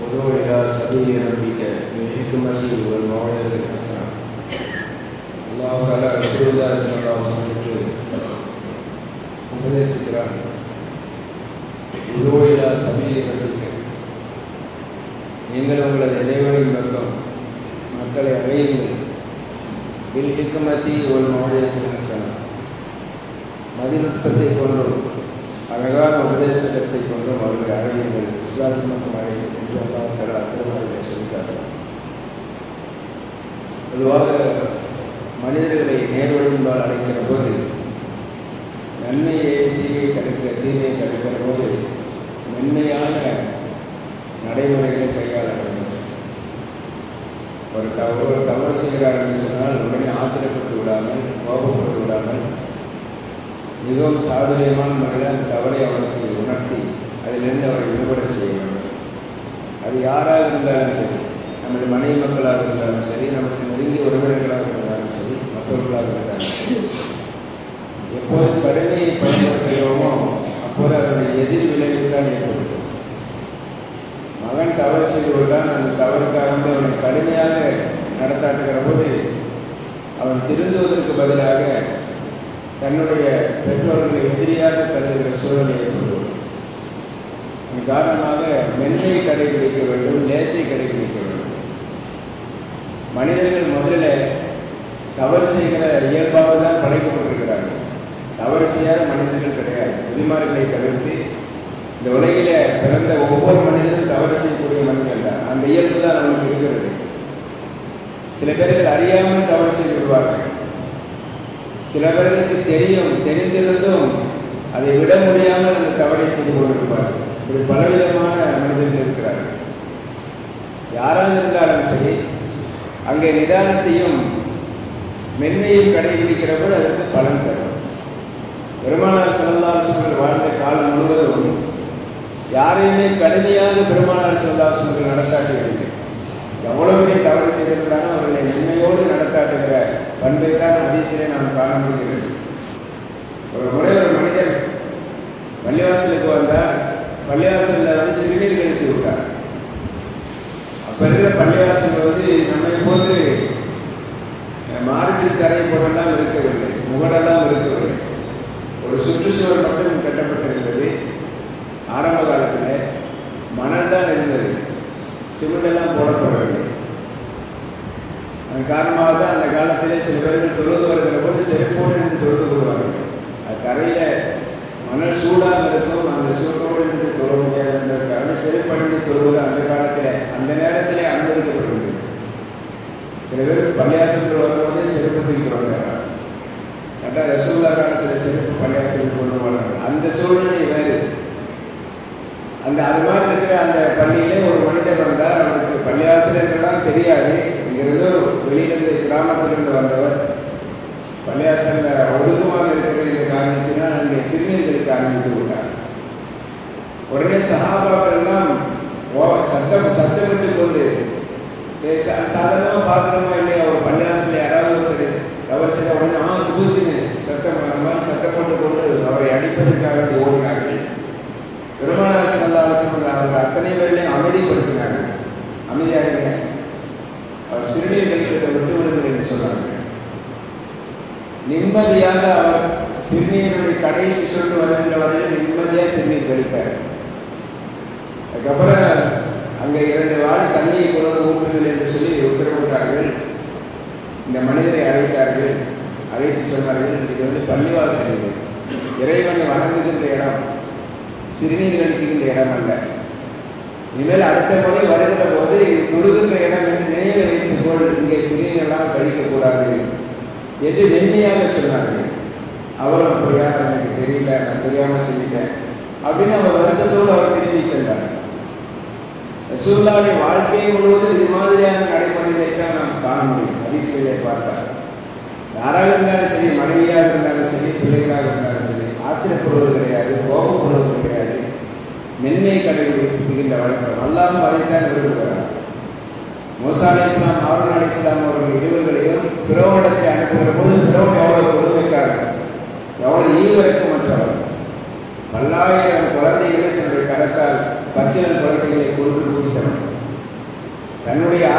ودع إلى سبيل ربك بالحكمة والموعظة الحسنة அல்லாஹ் தாலா ரசூலுல்லாஹி ஸல்லல்லாஹு அலைஹி வஸல்லம் உபதேசிக்கிறார் உதோயிலா சபீலி ரப்பிக்க நீங்கள் உங்களது இறைவனின் பக்கம் மக்களை அழையுங்கள் பில் ஹிக்மதி ஒரு மௌலியத்தின் ஹசனா மதிநுட்பத்தை கொண்டும் அழகான உபதேசத்தை கொண்டும் அவர்களை அழையுங்கள் இஸ்லாத்தின் மக்கள் அழையுங்கள் என்று அல்லாஹ் தலா திருமணத்தை சொல்லிட்டார்கள் பொதுவாக மனிதர்களை நேர்வழிம்பால் அழைக்கிற போது நன்மையை தீமையை தடுக்கிற தீமையை தடுக்கிற போது மென்மையான நடைமுறைகளை கையாள வேண்டும் ஒரு தவறு ஒரு தவறு செய்கிறார் என்று சொன்னால் உடனே ஆத்திரப்பட்டு விடாமல் கோபப்பட்டு விடாமல் மிகவும் சாதுரியமான முறையில் அந்த தவறை அவனுக்கு உணர்த்தி அதிலிருந்து அவரை விடுபட செய்ய வேண்டும் அது யாராக இருந்தாலும் சரி நமது மனைவி மக்களாக இருந்தாலும் சரி நமக்கு நெருங்கிய உறவினர்களாக இருந்தாலும் சரி மற்றவர்களாக இருந்தாலும் சரி எப்போது கடுமையை பயன்படுத்துகிறோமோ அப்போது அதனுடைய எதிர் விளைவு தான் ஏற்படுத்தும் மகன் தவறு செய்து விட்டான் அந்த தவறுக்காக வந்து அவனை கடுமையாக நடத்தாட்டுகிற போது அவன் திருந்துவதற்கு பதிலாக தன்னுடைய பெற்றோர்களை எதிரியாக கருதுகிற சூழலை ஏற்படுத்தும் அதன் காரணமாக மென்மையை கடைபிடிக்க வேண்டும் லேசை கடைபிடிக்க வேண்டும் மனிதர்கள் முதல்ல தவறு செய்கிற இயல்பாக தான் படைக்கப்பட்டிருக்கிறார்கள் தவறு செய்யாத மனிதர்கள் கிடையாது விதிமார்களை தவிர்த்து இந்த உலகில பிறந்த ஒவ்வொரு மனிதனும் தவறு செய்யக்கூடிய மனிதர்கள் தான் அந்த இயல்பு தான் நமக்கு இருக்கிறது சில பேர்கள் அறியாமல் தவறு செய்து விடுவார்கள் சில பேர்களுக்கு தெரியும் தெரிந்திருந்தும் அதை விட முடியாமல் அந்த தவறை செய்து கொண்டிருப்பார்கள் இப்படி பலவிதமான மனிதர்கள் இருக்கிறார்கள் யாராக இருந்தாலும் சரி அங்கே நிதானத்தையும் மென்மையும் கடைபிடிக்கிற போது அதற்கு பலன் தரும் பெருமானார் செல்லாசர்கள் வாழ்ந்த காலம் முழுவதும் யாரையுமே கடுமையாக பெருமானார் செல்லாசர்கள் நடத்தாட்டவில்லை எவ்வளவு பெரிய தவறு செய்திருந்தாலும் அவர்களை மென்மையோடு நடத்தாட்டுகிற பண்பை தான் அதிசயை நாம் காண முடிகிறது ஒரு முறை ஒரு மனிதர் பள்ளிவாசலுக்கு வந்தால் பள்ளிவாசலில் வந்து சிறுநீர் கழித்து விட்டார் அப்ப இருக்கிற பள்ளிவாசல் வந்து நம்மை போது மார்பில் தரை போலெல்லாம் இருக்கவில்லை முகடெல்லாம் இருக்கவில்லை ஒரு சுற்றுச்சுவர் மட்டும் கட்டப்பட்டிருந்தது ஆரம்ப காலத்தில் மணல் தான் இருந்தது சிமெண்டெல்லாம் போடப்படவில்லை அதன் காரணமாக தான் அந்த காலத்திலே சில பேர்கள் தொழுது வருகிற போது செருப்போடு நின்று தொழுது கொள்வார்கள் அது தரையில மணல் சூடாக இருக்கும் அந்த சூட்டோடு நின்று தொழ முடியாது என்பதற்காக செருப்பணிந்து தொழுவது அந்த காலத்தில் அந்த நேரத்திலே அனுமதிக்கப்பட்டுள்ளது சில பேர் பள்ளியாசத்தில் வரும்போதே செருப்பு தூக்கி வருகிறார் கரெக்டாக ரசூல்லா காலத்தில் செருப்பு பள்ளியாசலுக்கு கொண்டு வராங்க அந்த சூழ்நிலை வேறு அந்த அது மாதிரி இருக்கிற அந்த பள்ளியிலே ஒரு மனிதர் வந்தார் அவருக்கு பள்ளியாசிரியர்கள்லாம் தெரியாது இங்கிருந்து வெளியிலிருந்து கிராமத்திலிருந்து வந்தவர் பள்ளியாசல்ல ஒழுக்கமாக இருக்கிற இந்த காரணத்தினால் அங்கே சிறுநீர்களுக்கு ஆரம்பித்து விட்டார் உடனே சகாபாக்கள் எல்லாம் சத்தம் சத்தமிட்டு கொண்டு சாதாரணமா பார்க்கணுமா இல்லையா ஒரு பள்ளியாசிரியர் யாராவது ஒருத்தர் தவறு செய்த உடனே ஆ சுபிச்சுன்னு சத்தம் அந்த மாதிரி சத்தம் போட்டு கொண்டு அவரை அடிப்பதற்காக ஓடினார்கள் பெருமானார் செல்லாசன் அவர்கள் அத்தனை பேர்களையும் அமைதிப்படுத்தினார்கள் அமைதியாக அவர் சிறுநீர் கழிக்கிறதை விட்டு விடுங்கள் என்று சொன்னார்கள் நிம்மதியாக அவர் சிறுநீருடைய கடைசி சொட்டு வருகின்ற வரையில் நிம்மதியாக சிறுநீர் கழித்தார் அதுக்கப்புறம் அங்கே இரண்டு வாழை தண்ணியை கொண்டு ஊற்றுங்கள் என்று சொல்லி உத்தரவிட்டார்கள் இந்த மனிதரை அழைத்தார்கள் அழைத்து சொன்னார்கள் இது வந்து பள்ளிவாசல் இது இறைவனை வணங்குகின்ற இடம் சிறுநீர் கழிக்கின்ற இடம் அல்ல இனிமேல் அடுத்த முறை வருகிற போது இது தொழுகின்ற இடம் என்று நினைவு வைத்துக் கொள் இங்கே சிறுநீர் எல்லாம் கழிக்கக்கூடாது என்று மென்மையாக சொன்னார்கள் அவரும் அப்படியா எனக்கு தெரியல நான் தெரியாம சொல்லிட்டேன் அப்படின்னு அவர் வருத்தத்தோடு அவர் திரும்பி சென்றார் ரசூல்லாவுடைய வாழ்க்கை முழுவதும் இது மாதிரியான நடைமுறைகளை தான் நாம் காண முடியும் அதிசயை பார்த்தார் யாராக இருந்தாலும் சரி மனைவியாக இருந்தாலும் சரி பிள்ளைகளாக இருந்தாலும் சரி ஆத்திரப்படுவது கிடையாது கோபப்படுவது கிடையாது மென்மையை கடைபிடிக்கின்ற வழக்கம் அல்லாமல் அதைத்தான் விரும்புகிறார் மூசா அலி இஸ்லாம் ஹாரூன் அலி இஸ்லாம் அவர்கள் இருவர்களையும் பிறவனிடத்தை அனுப்புகிற போது பிறவன் எவ்வளவு கொடுமைக்காரர் எவ்வளவு ஈவரக்கமற்றவர் பல்லாயிரம் குழந்தைகளை தன்னுடைய கரத்தால் பச்சிலன் குழந்தைகளை கொண்டு குடித்தவன்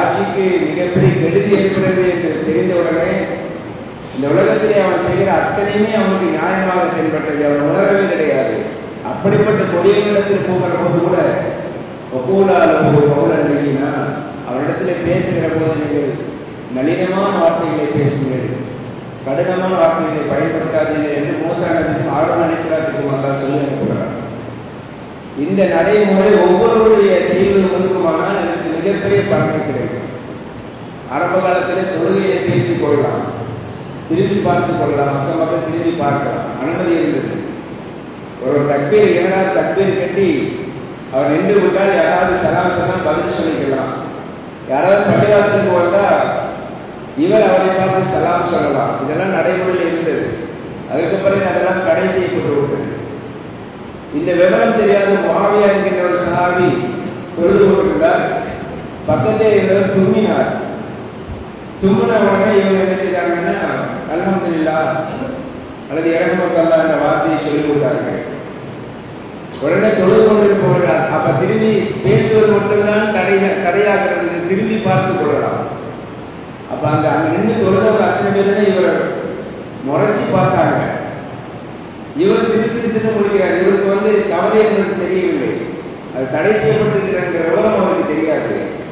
ஆட்சிக்கு மிகப்பெரிய கெடுதி ஏற்படுது என்று தெரிந்தவுடனே இந்த உலகத்திலே அவன் செய்கிற அத்தனையுமே அவனுக்கு நியாயமாக தென்பட்டது அவன் உணரவே கிடையாது அப்படிப்பட்ட கொடியவனிடத்தில் போகிற போது கூட ஒப்பூலால் ஒரு பௌலன்னா அவனிடத்துல பேசுகிற போது நீங்கள் நளினமான வார்த்தைகளை பேசுங்கள் கடினமான வார்த்தைகளை பயன்படுத்தாதீர்கள் என்று மோசானதுக்கும் ஆர்வம் நினைச்சலாத்துக்கும் வந்தால் சொல்லி அனுப்புகிறார் இந்த நடைமுறை ஒவ்வொருவருடைய செய்வது ஒன்றுக்குமானால் எனக்கு மிகப்பெரிய பலனை கிடைக்கும் ஆரம்ப காலத்திலே தொழுகையை பேசிக் கொள்ளலாம் திரும்பி பார்த்துக் கொள்ளலாம் மற்ற மக்கள் திரும்பி பார்க்கலாம் அனுமதி இருந்தது ஒரு தக்பீர் இரண்டாவது தக்பீர் கட்டி அவர் நின்று விட்டால் யாராவது சலாம் சொன்னா பதில் சொல்லிக்கலாம் யாராவது பள்ளிவாசலுக்கு வந்தா இவர் அவரை பார்த்து சலாம் சொல்லலாம் இதெல்லாம் நடைமுறையில் இருந்தது அதுக்கு பிறகு அதெல்லாம் தடை செய்யப்பட்டு விட்டது இந்த விவரம் தெரியாத மாவியா என்கின்ற ஒரு சஹாபி தொழுது கொண்டிருந்தார் பக்கத்தே இவர் தும்மினார் தும்மின உடனே இவங்க என்ன செய்தாங்கன்னா அல்ஹம்துலில்லா அல்லது இறங்குமக்கல்லா என்ற வார்த்தையை சொல்லிக் கொடுத்தார்கள் உடனே தொழுது கொண்டிருப்பவர்கள் அப்ப திரும்பி பேசுவது மட்டும்தான் தடை தடையாகிறது திரும்பி பார்த்து கொள்ளலாம் அப்ப அங்க அங்க நின்று தொழுதவர் அத்தனை பேருமே இவர் முறைச்சி பார்த்தாங்க இவர் திருப்பி திரும்ப முடிக்கிறார் இவருக்கு வந்து கவலை என்பது தெரியவில்லை அது தடை செய்யப்பட்டிருக்கிற விவரம் அவருக்கு தெரியாது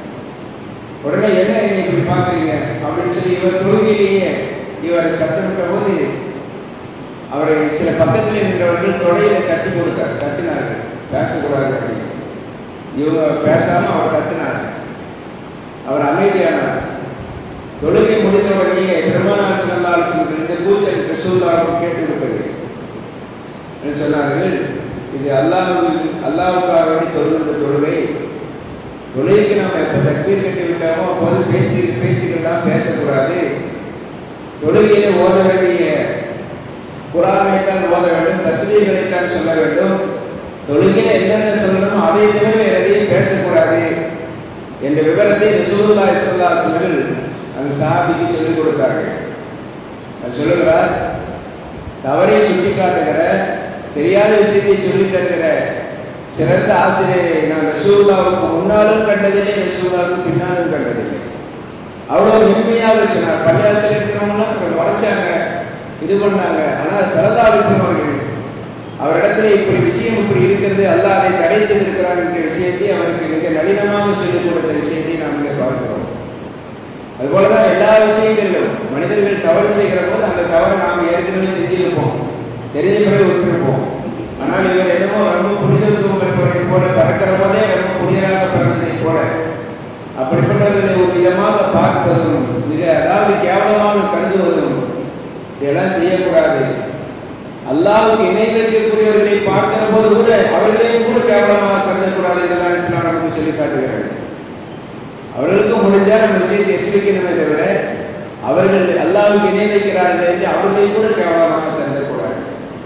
உடனே என்ன நீங்க இப்படி பாக்குறீங்க அப்படின்னு சொல்லி இவர் தொழுகையிலேயே இவரை சத்தமிட்ட போது அவரை சில பக்கத்தில் நின்றவர்கள் தொடையில தட்டி கொடுத்தார் தட்டினார்கள் பேசக்கூடாது அப்படின்னு இவங்க பேசாம அவர் தட்டினார் அவர் அமைதியானார் தொழுகை முடிந்த உடனே பெருமானார் சிறந்தால் இந்த கூச்சல் ரசூல்லாவுக்கு கேட்டு விட்டது என்று சொன்னார்கள் இது அல்லாஹுவில் அல்லாவுக்காக வேண்டி தொழுகின்ற தொழுகை தொழுகைக்கு நாம் எப்ப தக்பீர் கட்டி விட்டோமோ அப்போது பேசி பேச்சுக்கள்லாம் பேசக்கூடாது தொழுகையிலே ஓத வேண்டிய குரானைத்தான் ஓத வேண்டும் தஸ்மீகளைத்தான் சொல்ல வேண்டும் தொழுகையில என்னென்ன சொல்லணுமோ அதை தவிர எதையும் பேசக்கூடாது என்ற விவரத்தை ரசூலுல்லா இஸ்லா அவர்கள் அந்த சாபிக்கு சொல்லிக் கொடுத்தார்கள் அது சொல்லுகிறார் தவறை சுட்டிக்காட்டுகிற தெரியாத விஷயத்தை சொல்லித் தருகிற சிறந்த ஆசிரியரை நான் ரசூல்லாவுக்கு முன்னாலும் கண்டதில்லை ரசூல்லாவுக்கு பின்னாலும் கண்டதில்லை அவ்வளவு மென்மையாக சொன்னார் பள்ளியாசிரியர் இருக்கிறவங்களாம் உரைச்சாங்க இது பண்ணாங்க ஆனா சரதா அவர்கள் அவரிடத்துல இப்படி விஷயம் இப்படி இருக்கிறது அல்ல அதை தடை செய்திருக்கிறார் என்ற விஷயத்தை அவருக்கு மிக நளினமாக சொல்லிக் கொடுத்த விஷயத்தை நாம் இங்கே பார்க்கிறோம் அதுபோலதான் எல்லா விஷயங்களிலும் மனிதர்கள் தவறு செய்கிற போது அந்த தவறை நாம் ஏற்கனவே செஞ்சிருப்போம் தெரிஞ்ச பிறகு விட்டுருப்போம் ஆனால் இவர் என்னமோ ரொம்ப புனிதத்துவம் பெற்றவரை போல பறக்கிற போதே ரொம்ப புனிதராக பிறந்ததை போல அப்படிப்பட்டவர்களை ஒரு விதமாக பார்ப்பதும் மிக அதாவது கேவலமாக கருதுவதும் இதெல்லாம் செய்யக்கூடாது அல்லாவுக்கு இணை வைக்கக்கூடியவர்களை பார்க்கிற போது கூட அவர்களையும் கூட கேவலமாக கருதக்கூடாது இதெல்லாம் இஸ்லாம் நமக்கு சொல்லி காட்டுகிறார்கள் அவர்களுக்கும் முடிஞ்சா நம்ம விஷயத்தை எச்சரிக்கணுமே தவிர அவர்கள் அல்லாவுக்கு இணை வைக்கிறார்கள் என்று அவர்களையும் கூட கேவலமாக கருதக்கூடாது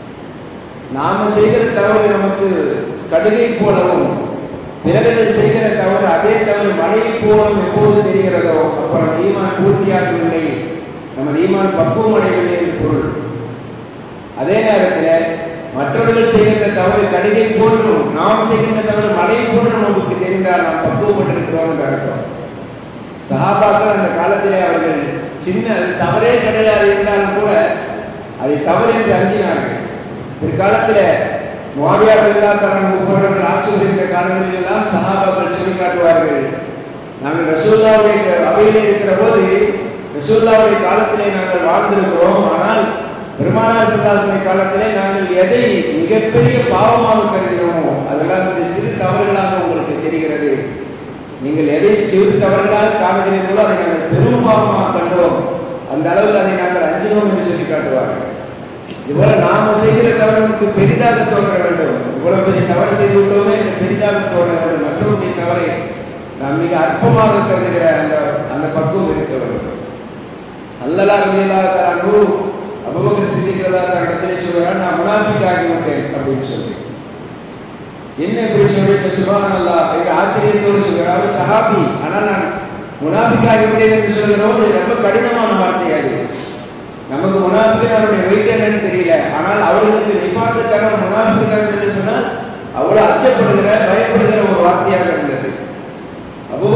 நாம செய்கிற தவறு நமக்கு கடுகை போலவும் பிறர்கள் செய்கிற தவறு அதே தவறு மழை போலும் எப்போது தெரிகிறதோ அப்புறம் ஈமான் பூர்த்தியாகவில்லை நம்ம ஈமான் பக்குவம் அடையவில்லை என்று பொருள் அதே நேரத்தில் மற்றவர்கள் செய்கின்ற தவறு கடுகை போன்றும் நாம் செய்கின்ற தவறு மழை போன்றும் நமக்கு தெரிந்தால் நாம் பக்குவப்பட்டிருக்கிறோம் என்று அர்த்தம் சகாபாக்கள் அந்த காலத்திலே அவர்கள் சின்ன தவறே கிடையாது இருந்தாலும் கூட அதை தவறு என்று அஞ்சினார்கள் பிற்காலத்தில் மாவியார் இல்லாதவர்கள் ஒவ்வொருவர்கள் ஆட்சி புரிந்த காலங்களில் எல்லாம் சகாபாக்கள் சொல்லி காட்டுவார்கள் நாங்கள் ரசூல்லாவுடைய அவையிலே இருக்கிற போது ரசூல்லாவுடைய காலத்திலே நாங்கள் வாழ்ந்திருக்கிறோம் ஆனால் பெருமானார் சிந்தாசனை காலத்திலே நாங்கள் எதை மிகப்பெரிய பாவமாக கருதினோமோ அதெல்லாம் இந்த சிறு தவறுகளாக உங்களுக்கு தெரிகிறது நீங்கள் எதை சிறு தவறுகளாக காணுகிறீர்களோ அதை நாங்கள் பெரும் பாவமாக கண்டோம் அந்த அளவில் அதை நாங்கள் அஞ்சினோம் என்று சொல்லி காட்டுவார்கள் இதுபோல நாம செய்கிற தவறு நமக்கு பெரிதாக தோன்ற வேண்டும் இவ்வளவு பெரிய தவறு செய்து விட்டோமே என்று பெரிதாக தோன்ற வேண்டும் மற்றவருடைய தவறை நாம் மிக அற்பமாக கருதுகிற அந்த அந்த பக்குவம் இருக்க வேண்டும் அல்லலா வெளியிலாக அபுபக்கர் சிந்திக்கிறதா இடத்திலே சொல்கிறார் நான் முனாஃபிக் ஆகிவிட்டேன் அப்படின்னு சொல்லி என்ன இப்படி சொல்லிட்டு சுபான் அல்லா எங்க ஆச்சரியத்தோடு சொல்கிறார் சஹாபி ஆனால் நான் முனாஃபிக் ஆகிவிட்டேன் என்று சொல்கிறோம் இது ரொம்ப கடினமான வார்த்தையாது நமக்கு முனாஃபிக் அவருடைய வெயிட் என்னன்னு தெரியல ஆனால் அவர்களுக்கு நிபாத்துக்கான முனாஃபிக் என்று சொன்னால் அவ்வளவு அச்சப்படுகிற பயப்படுகிற ஒரு வார்த்தையாக இருந்தது அபூபக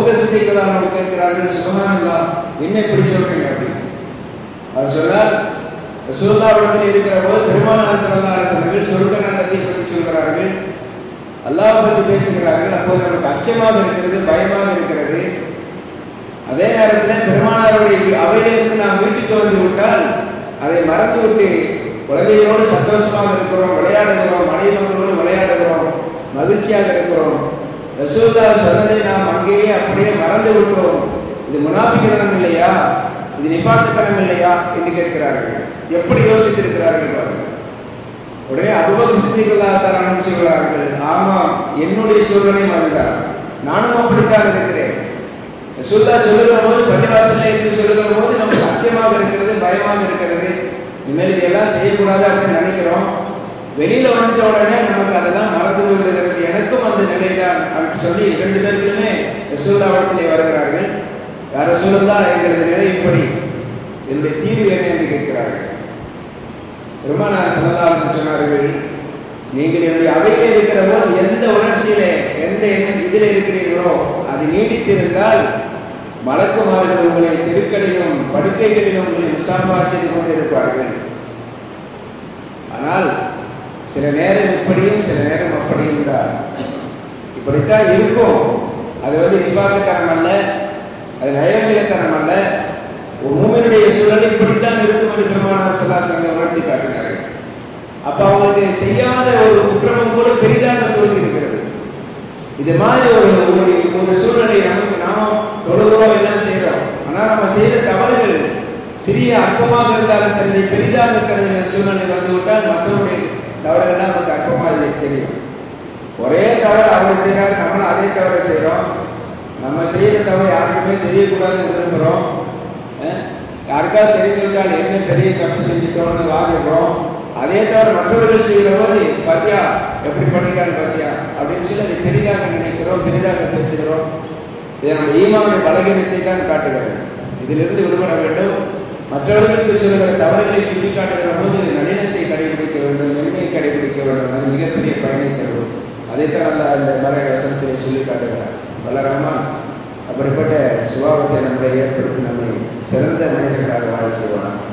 செய்கிறதாக கேட்கிறார்கள் சுகமானல்லா என்ன இப்படி சொல்றீங்க அப்படின்னு அவர் சொன்னார் ரசூல்லாவிடத்தில் இருக்கிற போது பெருமானார் சல்லாசனர்கள் சொர்க்க நரகத்தை பற்றி சொல்கிறார்கள் அல்லாஹ் பற்றி பேசுகிறார்கள் அப்போது நமக்கு அச்சமாக இருக்கிறது பயமாக இருக்கிறது அதே நேரத்தில் பெருமானாருடைய அவையிலிருந்து நாம் வீட்டுக்கு வந்து விட்டால் அதை மறந்துவிட்டு குழந்தைகளோடு சந்தோஷமாக இருக்கிறோம் விளையாடுகிறோம் மனைவர்களோடு விளையாடுகிறோம் மகிழ்ச்சியாக இருக்கிறோம் ரசூல்லா சொன்னதை நாம் அங்கேயே அப்படியே மறந்து விட்டோம் இது முனாபிக்கணும் இல்லையா இது நிபாத்துக்கணும் இல்லையா என்று கேட்கிறார்கள் எப்படி யோசித்திருக்கிறார்கள் பாருங்கள் உடனே அபுபக் சித்திகளாகத்தான் அனுப்பிச்சுள்ளார்கள் ஆமாம் என்னுடைய சூழ்நிலை அதுதான் நானும் அப்படித்தான் இருக்கிறேன் சொல்லா சொல்லுகிற போது பள்ளிவாசல்ல என்று சொல்லுகிற போது நமக்கு அச்சயமாக இருக்கிறது பயமாக இருக்கிறது இனிமேல் இதெல்லாம் செய்யக்கூடாது அப்படின்னு நினைக்கிறோம் வெளியில வந்த உடனே நமக்கு அதெல்லாம் மறந்து விடுகிறது எனக்கும் அந்த நிலைதான் அப்படின்னு சொல்லி இரண்டு பேருக்குமே ரசூல்லாவிடத்திலே வருகிறார்கள் யார சூழல்லா எங்களது நிலை இப்படி என்னுடைய தீர்வு என்ன என்று கேட்கிறார்கள் பெருமானார் சல்லல்லாஹு சொன்னார்கள் நீங்கள் என்னுடைய அவையிலே இருக்கிற போது எந்த உணர்ச்சியிலே எந்த இதில் இருக்கிறீர்களோ அது நீடித்திருந்தால் மலக்குமார்கள் உங்களை தெருக்களிலும் படுக்கைகளிலும் உங்களை முசாம்பா செய்து கொண்டிருப்பார்கள் ஆனால் சில நேரம் இப்படியும் சில நேரம் அப்படியும் தான் இப்படித்தான் இருக்கும் அது வந்து நிர்வாகத்தனம் அல்ல அது நயநிலைத்தனம் அல்ல ஒரு மூமினுடைய சூழல் இப்படித்தான் இருக்கும் என்று பெருமானார் சல்லாசங்க உணர்த்தி காட்டினார்கள் அப்ப அவங்களுக்கு செய்யாத ஒரு குற்றமும் கூட பெரிதாக தோல்வி இருக்கிறது இது மாதிரி ஒரு ஒரு ஒரு சூழ்நிலை நமக்கு நாம தொழுகிறோம் எல்லாம் செய்யறோம் ஆனா நம்ம செய்த தவறுகள் சிறிய அற்பமாக இருந்தாலும் சரி பெரிதாக இருக்கிற சூழ்நிலை வந்து விட்டால் மற்றவருடைய தவறுகள்லாம் நமக்கு அற்பமாக தெரியும் ஒரே தவறு அவர் செய்யறாரு நம்மளும் அதே தவறு செய்யறோம் நம்ம செய்யற தவறு யாருக்குமே தெரியக்கூடாதுன்னு விரும்புகிறோம் யாருக்காவது தெரிஞ்சிருந்தால் என்ன பெரிய தப்பு செஞ்சுட்டோம்னு வாதிடுறோம் அதே தவிர மற்றவர்கள் செய்கிற போது பாத்தியா எப்படி பண்ணிட்டாரு பாத்தியா அப்படின்னு சொல்லி அதை பெரிதாக நினைக்கிறோம் பெரிதாக பேசுகிறோம் இதை நம்ம ஈமாவுடைய பலகீனத்தை தான் காட்டுகிறது இதிலிருந்து விடுபட வேண்டும் மற்றவர்களுக்கு சொல்கிற தவறுகளை சுட்டிக்காட்டுகிற போது நளினத்தை கடைபிடிக்க வேண்டும் மென்மையை கடைபிடிக்க வேண்டும் அது மிகப்பெரிய பயனை தரும் அதைத்தான் அந்த அந்த மர வசனத்திலே சொல்லி காட்டுகிறார் வளராமல் அப்படிப்பட்ட சுபாவத்தை நம்மளை ஏற்படுத்தி நம்மை சிறந்த மனிதர்களாக வாழ செய்வான்